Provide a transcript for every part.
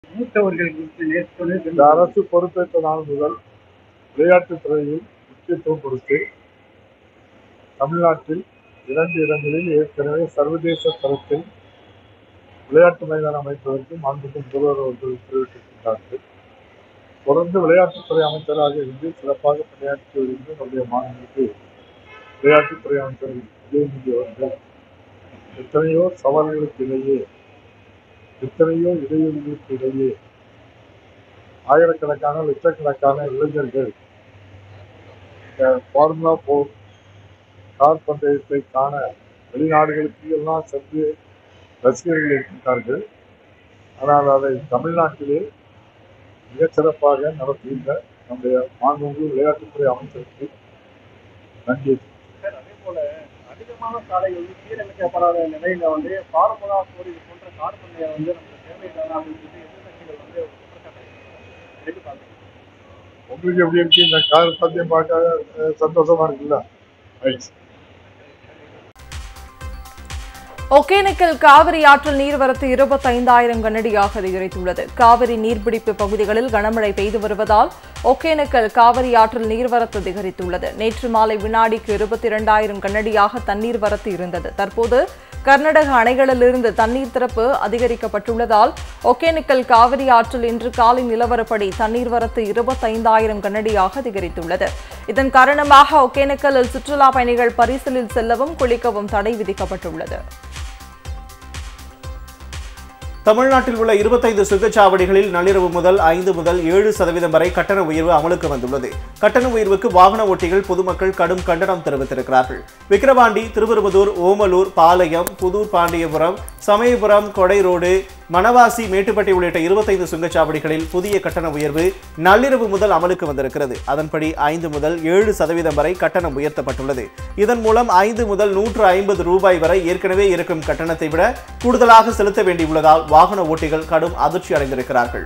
மூத்தவர்கள் குறித்து நேர்கொண்டு இந்த அரசு பொறுப்பேற்ற நாள் முதல் விளையாட்டுத் துறையில் முக்கியத்துவம் கொடுத்து தமிழ்நாட்டில் இரண்டு இடங்களில் ஏற்கனவே சர்வதேச தரத்தில் விளையாட்டு மைதானம் அமைப்பதற்கு மாண்புக்கும் முதல்வர் அவர்கள் தெரிவித்திருக்கிறார்கள் தொடர்ந்து விளையாட்டுத்துறை அமைச்சராக இருந்து சிறப்பாக பணியாற்றி வருகின்ற நம்முடைய மாநிலத்துக்கு விளையாட்டுத்துறை அமைச்சர் உதயநிதி அவர்கள் எத்தனையோ சவால்களுக்கு இடையே எத்தனையோ இடையூறுகளுக்கு இடையே ஆயிரக்கணக்கான லட்சக்கணக்கான இளைஞர்கள் இந்த ஃபார்முலா போர் கார் பந்தயத்தை காண வெளிநாடுகளுக்கு எல்லாம் சென்று ரசிகர்கள் இருக்கின்றார்கள் ஆனால் அதை தமிழ்நாட்டிலே மிகச் சிறப்பாக நடத்துகின்ற நம்முடைய மாண்புமிகு விளையாட்டுத்துறை அமைச்சருக்கு நன்றி சார் அதே போல அதிகமான சாலைகள் வந்து சீரமைக்கப்படாத நிலையில வந்து ஃபார்முலா போர் இது போன்ற கார் பந்தயம் வந்து நமக்கு தேவையில்லை அப்படின்னு சொல்லி எதிர்கட்சிகள் வந்து ஒரு குற்றச்சாட்டை எடுத்து பார்க்குறேன் உங்களுக்கு எப்படி இருக்கு இந்த கார் பந்தயம் பார்க்க அஹ், சந்தோஷமா இருக்குல்ல ரைட் ஒகேனக்கல் காவிரி ஆற்றில் நீர்வரத்து இருபத்தைந்தாயிரம் கனடியாக அதிகரித்துள்ளது காவிரி நீர்பிடிப்பு பகுதிகளில் கனமழை பெய்து வருவதால் ஒகேனக்கல் காவிரி ஆற்றில் நீர்வரத்து அதிகரித்துள்ளது நேற்று மாலை வினாடிக்கு இருபத்தி இரண்டாயிரம் கனடியாக தண்ணீர் வரத்து இருந்தது தற்போது கர்நாடக அணைகளிலிருந்து தண்ணீர் திறப்பு அதிகரிக்கப்பட்டுள்ளதால் ஒகேனக்கல் காவிரி ஆற்றில் இன்று காலை நிலவரப்படி தண்ணீர் வரத்து இருபத்தைந்தாயிரம் கனடியாக அதிகரித்துள்ளது இதன் காரணமாக ஒகேனக்கலில் சுற்றுலா பயணிகள் பரிசலில் செல்லவும் குளிக்கவும் தடை விதிக்கப்பட்டுள்ளது தமிழ்நாட்டில் உள்ள இருபத்தைந்து சுங்கச்சாவடிகளில் நள்ளிரவு முதல் ஐந்து முதல் ஏழு சதவீதம் வரை கட்டண உயர்வு அமலுக்கு வந்துள்ளது கட்டண உயர்வுக்கு வாகன ஓட்டிகள் பொதுமக்கள் கடும் கண்டனம் தெரிவித்திருக்கிறார்கள் விக்கிரவாண்டி திருவிரும்புதூர் ஓமலூர் பாளையம் புதூர் பாண்டியபுரம் சமயபுரம் கொடை ரோடு மணவாசி மேட்டுப்பட்டி உள்ளிட்ட இருபத்தைந்து சுங்கச்சாவடிகளில் புதிய கட்டண உயர்வு நள்ளிரவு முதல் அமலுக்கு வந்திருக்கிறது அதன்படி ஐந்து முதல் ஏழு சதவீதம் வரை கட்டணம் உயர்த்தப்பட்டுள்ளது இதன் மூலம் ஐந்து முதல் நூற்று ஐம்பது ரூபாய் வரை ஏற்கனவே இருக்கும் கட்டணத்தை விட கூடுதலாக செலுத்த வேண்டியுள்ளதால் வாகன ஓட்டிகள் கடும் அதிர்ச்சி அடைந்திருக்கிறார்கள்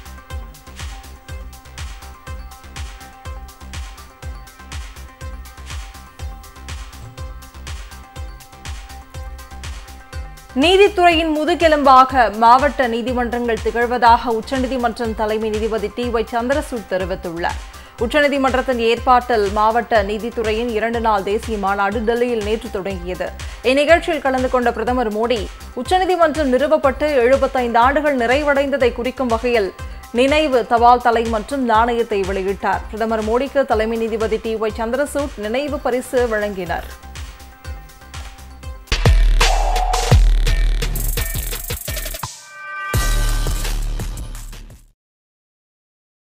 நீதித்துறையின் முதுகெலும்பாக மாவட்ட நீதிமன்றங்கள் திகழ்வதாக உச்சநீதிமன்றம் தலைமை நீதிபதி டி ஒய் சந்திரசூட் தெரிவித்துள்ளார் உச்சநீதிமன்றத்தின் ஏற்பாட்டில் மாவட்ட நீதித்துறையின் இரண்டு நாள் தேசிய மாநாடு டெல்லியில் நேற்று தொடங்கியது இந்நிகழ்ச்சியில் கலந்து கொண்ட பிரதமர் மோடி உச்சநீதிமன்றம் நிறுவப்பட்டு எழுபத்தைந்து ஆண்டுகள் நிறைவடைந்ததை குறிக்கும் வகையில் நினைவு தபால் தலை மற்றும் நாணயத்தை வெளியிட்டார் பிரதமர் மோடிக்கு தலைமை நீதிபதி டி ஒய் சந்திரசூட் நினைவு பரிசு வழங்கினார்